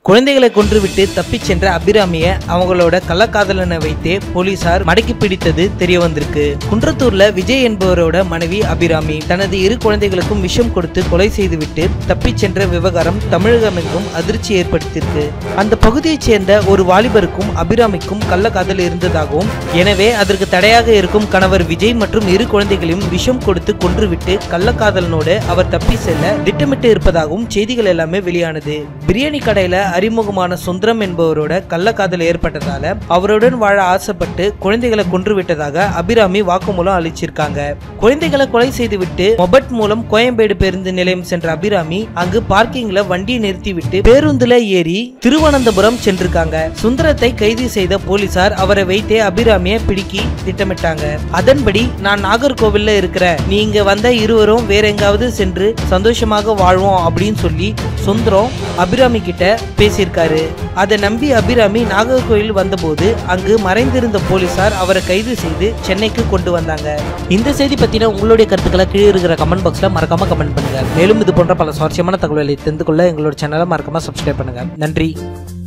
குழந்தைகளை கொன்றுவிட்டு தப்பிச் சென்ற அபிராமிய அவங்களோட கள்ளக்காதலனை வைத்தே போலீசார் மடக்கி பிடித்தது தெரிய வந்திருக்கு குன்றத்தூர்ல விஜய் என்பவரோட மனைவி அபிராமி தனது இரு குழந்தைகளுக்கும் விஷம் கொடுத்து கொலை செய்துவிட்டு தப்பிச் சென்ற விவகாரம் தமிழகமெங்கும் அதிர்ச்சி ஏற்படுத்தியிருக்கு அந்த பகுதியைச் சேர்ந்த ஒரு வாலிபருக்கும் அபிராமிக்கும் கள்ளக்காதல் இருந்ததாகவும் எனவே அதற்கு தடையாக இருக்கும் கணவர் விஜய் மற்றும் இரு குழந்தைகளையும் விஷம் கொடுத்து கொன்றுவிட்டு கள்ளக்காதலனோடு அவர் தப்பி செல்ல திட்டமிட்டு இருப்பதாகவும் செய்திகள் எல்லாமே வெளியானது பிரியாணி கடையில அறிமுகமான சுந்தரம் என்பவரோட கள்ளக்காதல் ஏற்பட்டதால அவருடன் வாழ ஆசைப்பட்டு குழந்தைகளை கொன்று விட்டதாக அபிராமி வாக்குமூலம் அளிச்சிருக்காங்க குழந்தைகளை கொலை செய்துவிட்டு மொபட் மூலம் கோயம்பேடு பேருந்து நிலையம் சென்ற அபிராமி அங்கு பார்க்கிங்ல வண்டியை நிறுத்திவிட்டு பேருந்துல ஏறி திருவனந்தபுரம் சென்றிருக்காங்க சுந்தரத்தை கைது செய்த போலீசார் அவரை வைத்தே அபிராமியை பிடிக்கி திட்டமிட்டாங்க அதன்படி நான் நாகர்கோவில்ல இருக்கிறேன் நீங்க வந்த இருவரும் வேற எங்காவது சென்று சந்தோஷமாக வாழ்வோம் அப்படின்னு சொல்லி சுந்தரம் அபிராமி கிட்ட பேசியிருக்காரு அதை நம்பி அபிராமி நாகர்கோவில் வந்தபோது அங்கு மறைந்திருந்த போலீசார் அவரை கைது செய்து சென்னைக்கு கொண்டு வந்தாங்க இந்த செய்தி பத்தின உங்களுடைய கருத்துக்களை கீழே இருக்கிற கமெண்ட் பாக்ஸ்ல மறக்காம கமெண்ட் பண்ணுங்க மேலும் இது போன்ற பல சுவாரஸ்யமான தகவல்களை தெரிந்து கொள்ள எங்களோட சேனலை மறக்காம சப்ஸ்கிரைப் பண்ணுங்க நன்றி